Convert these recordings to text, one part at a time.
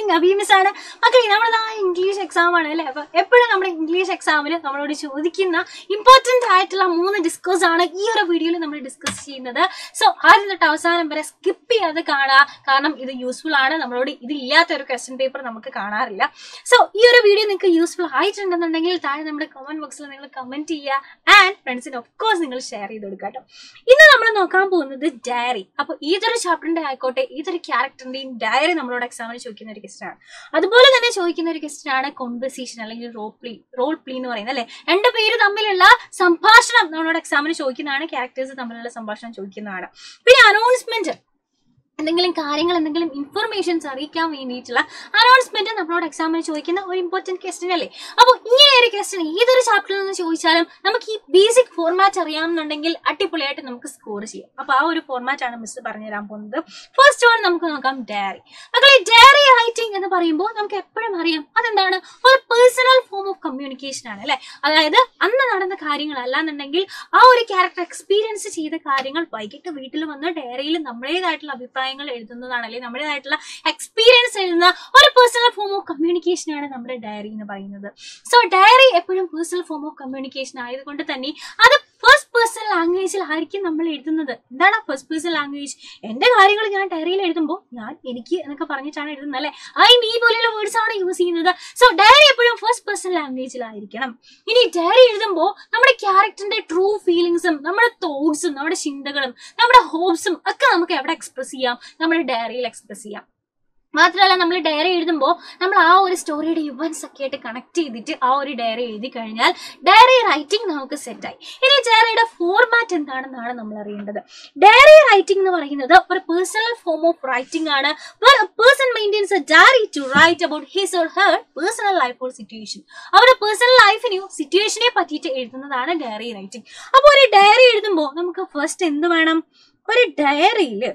morning അബീമിസ് ആണ് മക്കളെ നമ്മളത് ആ ഇംഗ്ലീഷ് എക്സാം ആണ് അല്ലേ അപ്പൊ എപ്പോഴും നമ്മുടെ ഇംഗ്ലീഷ് എക്സാമിന് നമ്മളോട് ചോദിക്കുന്ന ഇമ്പോർട്ടന്റ് ആയിട്ടുള്ള മൂന്ന് ഡിസ്കസ് ആണ് ഈ ഒരു വീഡിയോയിൽ നമ്മൾ ഡിസ്കസ് ചെയ്യുന്നത് സോ ആദ്യം തൊട്ട് അവസാനം വരെ സ്കിപ്പ് ചെയ്യാതെ കാണുക കാരണം ഇത് യൂസ്ഫുൾ ആണ് നമ്മളോട് ഇതില്ലാത്ത ഒരു ക്വസ്റ്റ്യൻ പേപ്പർ നമുക്ക് കാണാറില്ല സോ ഈ ഒരു വീഡിയോ നിങ്ങൾക്ക് യൂസ്ഫുൾ ആയിട്ടുണ്ടെന്നുണ്ടെങ്കിൽ താഴെ നമ്മുടെ കമന്റ് ബോക്സിൽ നിങ്ങൾ കമന്റ് ചെയ്യുക ആൻഡ് ഫ്രണ്ട്സിന് ഓഫ് കോഴ്സ് നിങ്ങൾ ഷെയർ ചെയ്ത് കൊടുക്കുക കേട്ടോ ഇന്ന് നമ്മൾ നോക്കാൻ പോകുന്നത് ഡയറി അപ്പൊ ഏതൊരു ചാപ്റ്ററിന്റെ ആയിക്കോട്ടെ ഏതൊരു ക്യാരക്ടറിന്റെയും ഡയറി നമ്മളോട് എക്സാമിന് ചോദിക്കുന്ന ഒരു ക്വസ്റ്റൻ ആണ് അതുപോലെ തന്നെ ചോദിക്കുന്ന ഒരു ക്വസ്റ്റൻ ആണ് കോൺവെർസേഷൻ അല്ലെങ്കിൽ റോൾ പ്ലീ റോൾ പ്ലീ എന്ന് പറയുന്നത് അല്ലെ രണ്ട് പേര് തമ്മിലുള്ള സംഭാഷണം നമ്മളോട് എക്സാമിന് ചോദിക്കുന്നതാണ് ക്യാരക്ടേഴ്സ് തമ്മിലുള്ള സംഭാഷണം ചോദിക്കുന്നതാണ് പിന്നെ അനൗൺസ്മെന്റ് എന്തെങ്കിലും കാര്യങ്ങൾ എന്തെങ്കിലും ഇൻഫർമേഷൻസ് അറിയിക്കാൻ വേണ്ടിയിട്ടുള്ള അനൗൺസ്മെന്റ് നമ്മളോട് എക്സാമിന് ചോദിക്കുന്ന ഒരു ഇമ്പോർട്ടന്റ് ക്വസ്റ്റൻ അല്ലേ അപ്പോൾ ഇങ്ങനെ ഒരു ക്വസ്റ്റൻ ഏതൊരു ചാപ്റ്ററിൽ നിന്ന് ചോദിച്ചാലും നമുക്ക് ഈ ബേസിക് ഫോർമാറ്റ് അറിയാമെന്നുണ്ടെങ്കിൽ അടിപൊളിയായിട്ട് നമുക്ക് സ്കോർ ചെയ്യാം അപ്പൊ ആ ഒരു ഫോർമാറ്റ് ആണ് മിസ് പറഞ്ഞു തരാൻ പോകുന്നത് ഫസ്റ്റ് വൺ നമുക്ക് നോക്കാം ഡയറി മക്കളെ ഡയറി റൈറ്റിംഗ് എന്ന് പറയുമ്പോൾ നമുക്ക് എപ്പോഴും അറിയാം അതെന്താണ് ഒരു പേഴ്സണൽ ഫോം ഓഫ് കമ്മ്യൂണിക്കേഷൻ ആണ് അല്ലെ അതായത് അന്ന് നടന്ന കാര്യങ്ങൾ അല്ലാന്നുണ്ടെങ്കിൽ ആ ഒരു ക്യാരക്ടർ എക്സ്പീരിയൻസ് ചെയ്ത കാര്യങ്ങൾ വൈകിട്ട് വീട്ടിൽ വന്ന് ഡയറിയിൽ നമ്മുടേതായിട്ടുള്ള അഭിപ്രായങ്ങൾ എഴുതുന്നതാണ് അല്ലെങ്കിൽ നമ്മുടേതായിട്ടുള്ള എക്സ്പീരിയൻസ് എഴുതുന്ന ഒരു പേഴ്സണൽ ഫോം ഓഫ് കമ്മ്യൂണിക്കേഷൻ ആണ് നമ്മുടെ ഡയറി എന്ന് പറയുന്നത് സോ ഡയറി എപ്പോഴും പേഴ്സണൽ ഫോം ഓഫ് കമ്മ്യൂണിക്കേഷൻ ആയതുകൊണ്ട് തന്നെ അത് ഫസ്റ്റ് പേഴ്സൺ ലാംഗ്വേജിലായിരിക്കും നമ്മൾ എഴുതുന്നത് എന്താണ് ഫസ്റ്റ് പേഴ്സൺ ലാംഗ്വേജ് എന്റെ കാര്യങ്ങൾ ഞാൻ ഡയറിയിൽ എഴുതുമ്പോൾ ഞാൻ എനിക്ക് എന്നൊക്കെ പറഞ്ഞിട്ടാണ് എഴുതുന്നത് അല്ലെ ഐ മീ പോലെയുള്ള വേർഡ്സ് ആണ് യൂസ് ചെയ്യുന്നത് സോ ഡയറി എപ്പോഴും ഫസ്റ്റ് പേഴ്സൺ ലാംഗ്വേജിലായിരിക്കണം ഇനി ഡയറി എഴുതുമ്പോൾ നമ്മുടെ ക്യാരക്ടറിന്റെ ട്രൂ ഫീലിങ്സും നമ്മുടെ തോട്ട്സും നമ്മുടെ ചിന്തകളും നമ്മുടെ ഹോപ്സും ഒക്കെ നമുക്ക് എവിടെ എക്സ്പ്രസ് ചെയ്യാം നമ്മുടെ ഡയറിയിൽ എക്സ്പ്രസ് ചെയ്യാം മാത്രമല്ല നമ്മൾ ഡയറി എഴുതുമ്പോൾ നമ്മൾ ആ ഒരു സ്റ്റോറിയുടെ ഇവൻസ് ഒക്കെ ആയിട്ട് കണക്ട് ചെയ്തിട്ട് ആ ഒരു ഡയറി എഴുതി കഴിഞ്ഞാൽ ഡയറി റൈറ്റിംഗ് നമുക്ക് സെറ്റായി ഇനി ഡയറിയുടെ ഫോർമാറ്റ് എന്താണെന്നാണ് നമ്മൾ അറിയേണ്ടത് ഡയറി റൈറ്റിംഗ് എന്ന് പറയുന്നത് ഒരു പേഴ്സണൽ ഫോം ഓഫ് റൈറ്റിംഗ് ആണ് person maintains a diary to write about his or her personal life or situation അവരുടെ പേഴ്സണൽ ലൈഫിനെയോ സിറ്റുവേഷനെ പറ്റിയിട്ട് എഴുതുന്നതാണ് ഡയറി റൈറ്റിംഗ് അപ്പോൾ ഒരു ഡയറി എഴുതുമ്പോൾ നമുക്ക് ഫസ്റ്റ് എന്ത് വേണം ഒരു ഡയറിയിൽ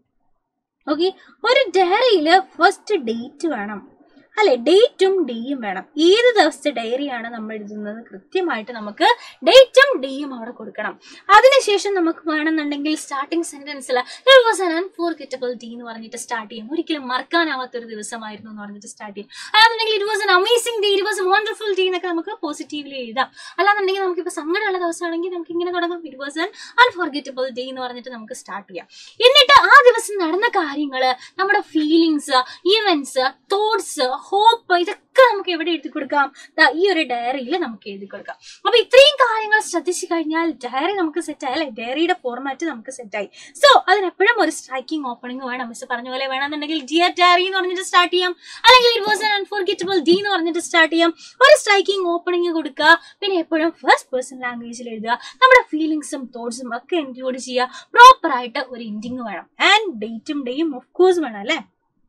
ഓക്കെ ഒരു ഡയറിയിൽ ഫസ്റ്റ് ഡേറ്റ് വേണം അല്ലെ ഡേറ്റും ഡേയും വേണം ഏത് ദിവസത്തെ ഡയറിയാണ് നമ്മൾ എഴുതുന്നത് കൃത്യമായിട്ട് നമുക്ക് ഡേറ്റും ഡേയും അവിടെ കൊടുക്കണം അതിനുശേഷം നമുക്ക് വേണമെന്നുണ്ടെങ്കിൽ സ്റ്റാർട്ടിങ് സെന്റൻസിൽ വാസ് ആൻ അൺഫോർഗറ്റബിൾ ഡേ എന്ന് പറഞ്ഞിട്ട് സ്റ്റാർട്ട് ചെയ്യും ഒരിക്കലും മറക്കാനാവാത്ത ഒരു ദിവസമായിരുന്നു എന്ന് പറഞ്ഞിട്ട് സ്റ്റാർട്ട് ചെയ്യും അല്ലാന്നുണ്ടെങ്കിൽ it was an amazing day it was a wonderful day എന്നൊക്കെ നമുക്ക് പോസിറ്റീവ്ലി എഴുതാം അല്ലാന്നുണ്ടെങ്കിൽ നമുക്കിപ്പോൾ സങ്കടമുള്ള ദിവസമാണെങ്കിൽ നമുക്ക് ഇങ്ങനെ തുടങ്ങാം it was an unforgettable day എന്ന് പറഞ്ഞിട്ട് നമുക്ക് സ്റ്റാർട്ട് ചെയ്യാം എന്നിട്ട് ആ ദിവസം നടന്ന കാര്യങ്ങൾ നമ്മുടെ ഫീലിങ്സ് ഈവൻസ് തോട്ട്സ് ഹോപ്പ് ഇതൊക്കെ നമുക്ക് എവിടെ എഴുതി കൊടുക്കാം ദാ ഈ ഒരു ഡയറിയിൽ നമുക്ക് എഴുതി കൊടുക്കാം അപ്പൊ ഇത്രയും കാര്യങ്ങൾ ശ്രദ്ധിച്ചു കഴിഞ്ഞാൽ ഡയറി നമുക്ക് സെറ്റായി അല്ലെ ഡയറിയുടെ ഫോർമാറ്റ് നമുക്ക് സെറ്റായി സോ അതിനെപ്പോഴും ഒരു സ്ട്രൈക്കിംഗ് ഓപ്പണിംഗ് വേണം മിസ് പറഞ്ഞ പോലെ വേണമെന്നുണ്ടെങ്കിൽ ഡിയർ ഡയറി എന്ന് പറഞ്ഞിട്ട് സ്റ്റാർട്ട് ചെയ്യാം അല്ലെങ്കിൽ it was an unforgettable day എന്ന് പറഞ്ഞിട്ട് സ്റ്റാർട്ട് ചെയ്യാം ഒരു സ്ട്രൈക്കിംഗ് ഓപ്പണിംഗ് കൊടുക്കുക പിന്നെ എപ്പോഴും ഫസ്റ്റ് പേഴ്സൺ ലാംഗ്വേജിൽ എഴുതുക നമ്മുടെ ഫീലിങ്സും തോട്ട്സും ഒക്കെ ഇൻക്ലൂഡ് ചെയ്യുക പ്രോപ്പർ ആയിട്ട് ഒരു എൻഡിങ് വേണം ആൻഡ് ഡേറ്റും ഡേയും ഓഫ് കോഴ്സ് വേണം അല്ലേ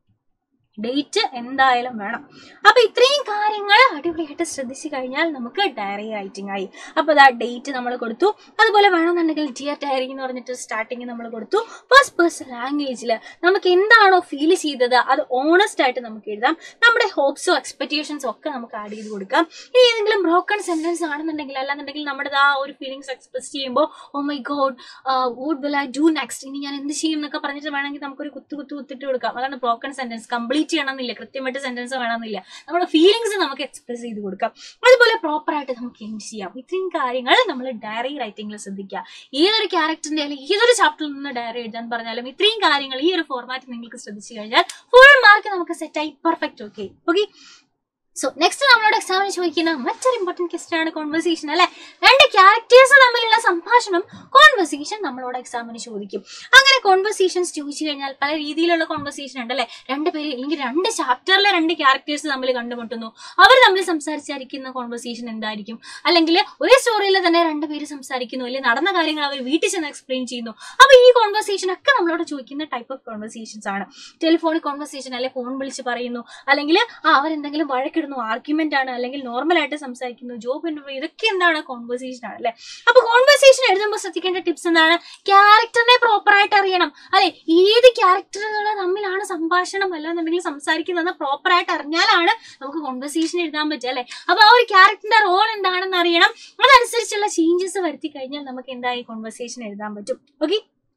ഡേറ്റ് എന്തായാലും വേണം അപ്പൊ ഇത്രയും കാര്യങ്ങൾ അടിപൊളിയായിട്ട് ശ്രദ്ധിച്ചു കഴിഞ്ഞാൽ നമുക്ക് ഡയറി റൈറ്റിംഗ് ആയി അപ്പൊ അതാ ഡേറ്റ് നമ്മൾ കൊടുത്തു അതുപോലെ വേണമെന്നുണ്ടെങ്കിൽ ഡിയർ ഡയറി എന്ന് പറഞ്ഞിട്ട് സ്റ്റാർട്ടിങ് നമ്മൾ കൊടുത്തു ഫസ്റ്റ് പേഴ്സൺ ലാംഗ്വേജിൽ നമുക്ക് എന്താണോ ഫീൽ ചെയ്തത് അത് ഓണസ്റ്റ് ആയിട്ട് നമുക്ക് എഴുതാം നമ്മുടെ ഹോപ്സോ എക്സ്പെക്ടേഷൻസോ ഒക്കെ നമുക്ക് ആഡ് ചെയ്ത് കൊടുക്കാം ഇനി ഏതെങ്കിലും ബ്രോക്കൺ സെന്റൻസ് ആണെന്നുണ്ടെങ്കിൽ അല്ലാന്നുണ്ടെങ്കിൽ നമ്മുടെ ആ ഒരു ഫീലിങ്സ് എക്സ്പ്രസ് ചെയ്യുമ്പോൾ oh my God what will I do next ഇനി ഞാൻ എന്ത് ചെയ്യും എന്നൊക്കെ പറഞ്ഞിട്ട് വേണമെങ്കിൽ നമുക്കൊരു കുത്തു കുത്തു കുത്തിട്ട് കൊടുക്കാം അതാണ് ബ്രോക്കൺ സെന്റൻസ് കംപ്ലീറ്റ് ചെയ്യണമെന്നില്ല കൃത്യമായിട്ട് സെന്റൻസ് വേണമെന്നില്ല നമ്മുടെ ഫീലിങ്സ് നമുക്ക് എക്സ്പ്രസ് ചെയ്ത് കൊടുക്കാം അതുപോലെ പ്രോപ്പർ ആയിട്ട് നമുക്ക് എൻഡ് ചെയ്യാം ഇത്രയും കാര്യങ്ങൾ നമ്മൾ ഡയറി റൈറ്റിംഗിൽ ശ്രദ്ധിക്കുക ഏതൊരു ക്യാരക്ടറിന്റെ അല്ലെങ്കിൽ ഏതൊരു ചാപ്റ്ററിൽ നിന്ന് ഡയറി എഴുതാൻ പറഞ്ഞാലും ഇത്രയും കാര്യങ്ങൾ ഈ ഒരു ഫോർമാറ്റ് നിങ്ങൾക്ക് ശ്രദ്ധിച്ചു കഴിഞ്ഞാൽ ഫുൾ മാർക്ക് നമുക്ക് സെറ്റായി perfect okay okay so next നമ്മളോട് എക്സാമിന് ചോദിക്കുന്ന മറ്റൊരു ഇമ്പോർട്ടന്റ് ക്വസ്റ്റൻ ആണ് കോൺവെർസേഷൻ അല്ലെ രണ്ട് ക്യാരക്ടേഴ്സ് തമ്മിലുള്ള സംഭാഷണം കോൺവെർസേഷൻ നമ്മളോട് എക്സാമിന് ചോദിക്കും അങ്ങനെ കോൺവെർസേഷൻസ് ചോദിച്ചു കഴിഞ്ഞാൽ പല രീതിയിലുള്ള കോൺവെർസേഷൻ ഉണ്ട് അല്ലെ രണ്ട് പേര് അല്ലെങ്കിൽ രണ്ട് ചാപ്റ്ററിലെ രണ്ട് ക്യാരക്ടേഴ്സ് തമ്മിൽ കണ്ടുമുട്ടുന്നു അവർ തമ്മിൽ സംസാരിച്ചിരിക്കുന്ന കോൺവെർസേഷൻ എന്തായിരിക്കും അല്ലെങ്കിൽ ഒരേ സ്റ്റോറിയിൽ തന്നെ രണ്ട് പേര് സംസാരിക്കുന്നു അല്ലെങ്കിൽ നടന്ന കാര്യങ്ങൾ അവർ വീട്ടിൽ ചെന്ന് എക്സ്പ്ലെയിൻ ചെയ്യുന്നു അപ്പൊ ഈ കോൺവെർസേഷൻ ഒക്കെ നമ്മളോട് ചോദിക്കുന്ന ടൈപ്പ് ഓഫ് കോൺവെർസേഷൻസ് ആണ് ടെലിഫോണിക് കോൺവെർസേഷൻ അല്ലെങ്കിൽ ഫോൺ വിളിച്ച് പറയുന്നു അല്ലെങ്കിൽ ആ അവരെന്തെങ്കിലും വഴക്കിടുന്നു ആർഗ്യുമെന്റ് ആണ് അല്ലെങ്കിൽ നോർമൽ ആയിട്ട് സംസാരിക്കുന്നു ജോബ് ഇന്റർവ്യൂ ഇതൊക്കെ എന്താണ് കോൺവെർസേഷൻ ആണ് അല്ലെ അപ്പൊ കോൺവെർസേഷൻ എഴുതുമ്പോൾ ശ്രദ്ധിക്കേണ്ട ടിപ്സ് എന്താണ് ക്യാരക്ടറിനെ പ്രോപ്പർ ആയിട്ട് അറിയണം അല്ലെ ഏത് ക്യാരക്ടറുകൾ തമ്മിലാണ് സംഭാഷണം അല്ലാന്നുണ്ടെങ്കിൽ സംസാരിക്കുന്നത് പ്രോപ്പർ ആയിട്ട് അറിഞ്ഞാലാണ് നമുക്ക് കോൺവെർസേഷൻ എഴുതാൻ പറ്റുക അല്ലെ അപ്പൊ ആ ഒരു ക്യാരക്ടറിന്റെ റോൾ എന്താണെന്ന് അറിയണം അതനുസരിച്ചുള്ള ചേഞ്ചസ് വരുത്തി കഴിഞ്ഞാൽ നമുക്ക് എന്തായി കോൺവെർസേഷൻ എഴുതാൻ പറ്റും ഓക്കെ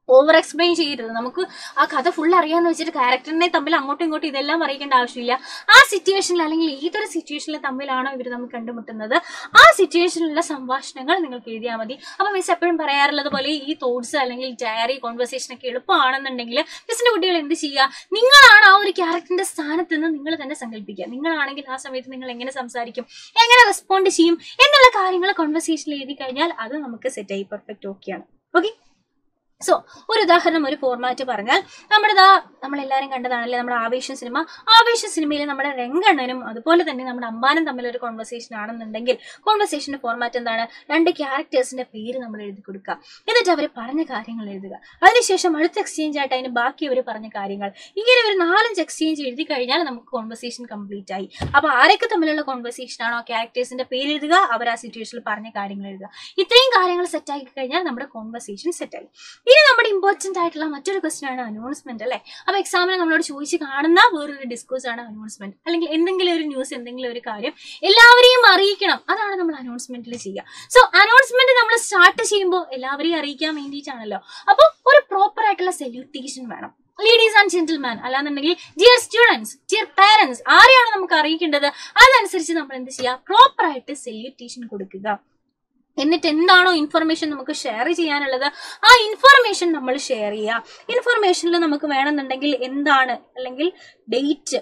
ഓവർ എക്സ്പ്ലെയിൻ ചെയ്യരുത് നമുക്ക് ആ കഥ ഫുൾ അറിയാന്ന് വെച്ചിട്ട് ക്യാരക്ടറിനെ തമ്മിൽ അങ്ങോട്ടും ഇങ്ങോട്ടും ഇതെല്ലാം അറിയിക്കേണ്ട ആവശ്യമില്ല ആ സിറ്റുവേഷനിൽ അല്ലെങ്കിൽ ഏതൊരു സിറ്റുവേഷനിൽ തമ്മിലാണോ ഇവർ തമ്മിൽ കണ്ടുമുട്ടുന്നത് ആ സിറ്റുവേഷനിലുള്ള സംഭാഷണങ്ങൾ നിങ്ങൾക്ക് എഴുതിയാൽ മതി അപ്പൊ മിസ് എപ്പോഴും പറയാറുള്ളത് പോലെ ഈ തോട്ട്സ് അല്ലെങ്കിൽ ഡയറി കോൺവെർസേഷൻ ഒക്കെ എളുപ്പമാണെന്നുണ്ടെങ്കിൽ മിസ്സിന്റെ കുട്ടികൾ എന്ത് ചെയ്യുക നിങ്ങളാണ് ആ ഒരു ക്യാരക്ടറിന്റെ സ്ഥാനത്ത് നിന്ന് നിങ്ങൾ തന്നെ സങ്കല്പിക്കുക നിങ്ങളാണെങ്കിൽ ആ സമയത്ത് നിങ്ങൾ എങ്ങനെ സംസാരിക്കും എങ്ങനെ റെസ്പോണ്ട് ചെയ്യും എന്നുള്ള കാര്യങ്ങൾ കോൺവെർസേഷനിൽ എഴുതി കഴിഞ്ഞാൽ അത് നമുക്ക് സെറ്റായി പെർഫെക്റ്റ് ഓക്കെയാണ് ഓക്കെ സോ ഒരു ഉദാഹരണം ഒരു ഫോർമാറ്റ് പറഞ്ഞാൽ നമ്മുടെ ദാ നമ്മളെല്ലാവരും കണ്ടതാണല്ലേ നമ്മുടെ ആവേശം സിനിമ ആവേശ സിനിമയിൽ നമ്മുടെ രംഗണ്ണനും അതുപോലെ തന്നെ നമ്മുടെ അമ്പാനും തമ്മിൽ ഒരു കോൺവെർസേഷൻ ആണെന്നുണ്ടെങ്കിൽ കോൺവെർസേഷന്റെ ഫോർമാറ്റ് എന്താണ് രണ്ട് ക്യാരക്ടേഴ്സിന്റെ പേര് നമ്മൾ എഴുതി കൊടുക്കുക എന്നിട്ട് അവർ പറഞ്ഞ കാര്യങ്ങൾ എഴുതുക അതിനുശേഷം അടുത്ത എക്സ്ചേഞ്ച് ആയിട്ട് അതിന് ബാക്കി അവർ പറഞ്ഞ കാര്യങ്ങൾ ഇങ്ങനെ ഒരു നാലഞ്ച് എക്സ്ചേഞ്ച് എഴുതി കഴിഞ്ഞാൽ നമുക്ക് കോൺവെർസേഷൻ കംപ്ലീറ്റ് ആയി അപ്പൊ ആരൊക്കെ തമ്മിലുള്ള കോൺവെർസേഷൻ ആണോ ക്യാരക്ടേഴ്സിന്റെ പേര് എഴുതുക അവർ ആ സിറ്റുവേഷനിൽ പറഞ്ഞ കാര്യങ്ങൾ എഴുതുക ഇത്രയും കാര്യങ്ങൾ സെറ്റ് ആക്കി കഴിഞ്ഞാൽ നമ്മുടെ കോൺവെർസേഷൻ സെറ്റ് ആയി ഇനി നമ്മുടെ ഇമ്പോർട്ടന്റ് ആയിട്ടുള്ള മറ്റൊരു ക്വസ്റ്റൻ ആണ് അനൗൺസ്മെന്റ് അല്ലേ അപ്പൊ എക്സാമിന് നമ്മളോട് ചോദിച്ച് കാണുന്ന വേറൊരു ഡിസ്കോസ് ആണ് അനൗൺസ്മെന്റ് അല്ലെങ്കിൽ എന്തെങ്കിലും ഒരു ന്യൂസ് എന്തെങ്കിലും ഒരു കാര്യം എല്ലാവരെയും അറിയിക്കണം അതാണ് നമ്മൾ അനൗൺസ്മെന്റിൽ ചെയ്യുക സോ അനൗൺസ്മെന്റ് നമ്മൾ സ്റ്റാർട്ട് ചെയ്യുമ്പോൾ എല്ലാവരെയും അറിയിക്കാൻ വേണ്ടിയിട്ടാണല്ലോ അപ്പൊ ഒരു പ്രോപ്പർ ആയിട്ടുള്ള സെല്യൂട്ടേഷൻ വേണം ലേഡീസ് ആൻഡ് ജെന്റിൽമാൻ അല്ലാന്നുണ്ടെങ്കിൽ ഡിയർ സ്റ്റുഡൻസ് ഡിയർ പാരന്റ്സ് ആരെയാണ് നമുക്ക് അറിയിക്കേണ്ടത് അതനുസരിച്ച് നമ്മൾ എന്ത് ചെയ്യുക പ്രോപ്പർ ആയിട്ട് സെല്യൂട്ടേഷൻ കൊടുക്കുക എന്നിട്ട് എന്താണോ ഇൻഫർമേഷൻ നമുക്ക് ഷെയർ ചെയ്യാനുള്ളത് ആ ഇൻഫർമേഷൻ നമ്മൾ ഷെയർ ചെയ്യുക ഇൻഫർമേഷനിൽ നമുക്ക് വേണമെന്നുണ്ടെങ്കിൽ എന്താണ് അല്ലെങ്കിൽ ഡേറ്റ്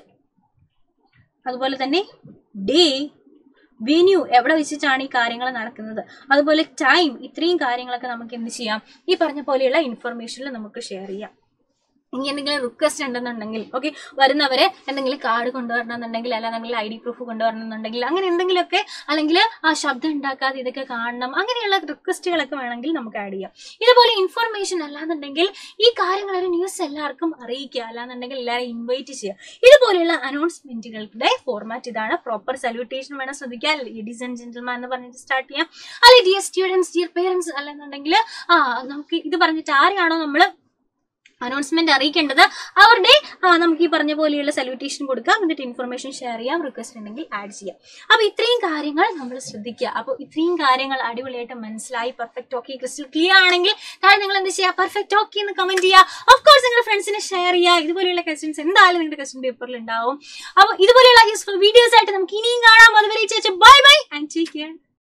അതുപോലെ തന്നെ ഡേ വെന്യൂ എവിടെ വെച്ചിട്ടാണ് ഈ കാര്യങ്ങൾ നടക്കുന്നത് അതുപോലെ ടൈം ഇത്രയും കാര്യങ്ങളൊക്കെ നമുക്ക് എന്ത് ചെയ്യാം ഈ പറഞ്ഞ പോലെയുള്ള ഇൻഫർമേഷനിൽ നമുക്ക് ഷെയർ ചെയ്യാം ഇനി എന്തെങ്കിലും റിക്വസ്റ്റ് ഉണ്ടെന്നുണ്ടെങ്കിൽ ഓക്കെ വരുന്നവരെ എന്തെങ്കിലും കാർഡ് കൊണ്ടുവരണമെന്നുണ്ടെങ്കിൽ അല്ലാന്നുണ്ടെങ്കിൽ ഐ ഡി പ്രൂഫ് കൊണ്ടുവരണമെന്നുണ്ടെങ്കിൽ അങ്ങനെ എന്തെങ്കിലുമൊക്കെ അല്ലെങ്കിൽ ആ ശബ്ദം ഉണ്ടാക്കാതെ ഇതൊക്കെ കാണണം അങ്ങനെയുള്ള റിക്വസ്റ്റുകളൊക്കെ വേണമെങ്കിൽ നമുക്ക് ആഡ് ചെയ്യാം ഇതുപോലെ ഇൻഫർമേഷൻ അല്ലാന്നുണ്ടെങ്കിൽ ഈ കാര്യങ്ങൾ ഒരു ന്യൂസ് എല്ലാവർക്കും അറിയിക്കുക അല്ലാന്നുണ്ടെങ്കിൽ എല്ലാവരെയും ഇൻവൈറ്റ് ചെയ്യുക ഇതുപോലെയുള്ള അനൗൺസ്മെന്റുകളുടെ ഫോർമാറ്റ് ഇതാണ് പ്രോപ്പർ സല്യൂട്ടേഷൻ വേണം ശ്രദ്ധിക്കുക ലേഡീസ് ആൻഡ് ജെന്റിൽമാൻ എന്ന് പറഞ്ഞിട്ട് സ്റ്റാർട്ട് ചെയ്യാം അല്ലെങ്കിൽ ഡിയർ സ്റ്റുഡൻസ് ഡിയർ പേരൻസ് അല്ലെന്നുണ്ടെങ്കിൽ ആ നമുക്ക് ഇത് പറഞ്ഞിട്ട് ആരെയാണോ നമ്മൾ അനൗൺസ്മെന്റ് അറിയിക്കേണ്ടത് അവരുടെ ആ, നമുക്ക് ഈ പറഞ്ഞ പോലെയുള്ള സല്യൂട്ടേഷൻ കൊടുക്കാം എന്നിട്ട് ഇൻഫർമേഷൻ ഷെയർ ചെയ്യാം റിക്വസ്റ്റ് ഉണ്ടെങ്കിൽ ആഡ് ചെയ്യാം അപ്പൊ ഇത്രയും കാര്യങ്ങൾ നമ്മൾ ശ്രദ്ധിക്കുക അപ്പോൾ ഇത്രയും കാര്യങ്ങൾ അടിപൊളിയായിട്ട് മനസ്സിലായി പെർഫെക്റ്റ് ഓക്കെ ക്രിസ്റ്റൽ ക്ലിയർ ആണെങ്കിൽ താഴെ നിങ്ങൾ എന്ത് ചെയ്യുക പെർഫെക്റ്റ് ഓക്കെ എന്ന് കമന്റ് ചെയ്യുക ഓഫ് കോഴ്സ് നിങ്ങളുടെ ഫ്രണ്ട്സിനെ ഷെയർ ചെയ്യുക ഇതുപോലെയുള്ള ക്വസ്റ്റ്യൻസ് എന്തായാലും നിങ്ങളുടെ ക്വസ്റ്റ്യൻ പേപ്പറിൽ ഉണ്ടാവും അപ്പോൾ ഇതുപോലെയുള്ള യൂസ്ഫുൾ വീഡിയോസ് ആയിട്ട് നമുക്ക് ഇനിയും കാണാം അതുവരെ ചേച്ചി bye bye and take care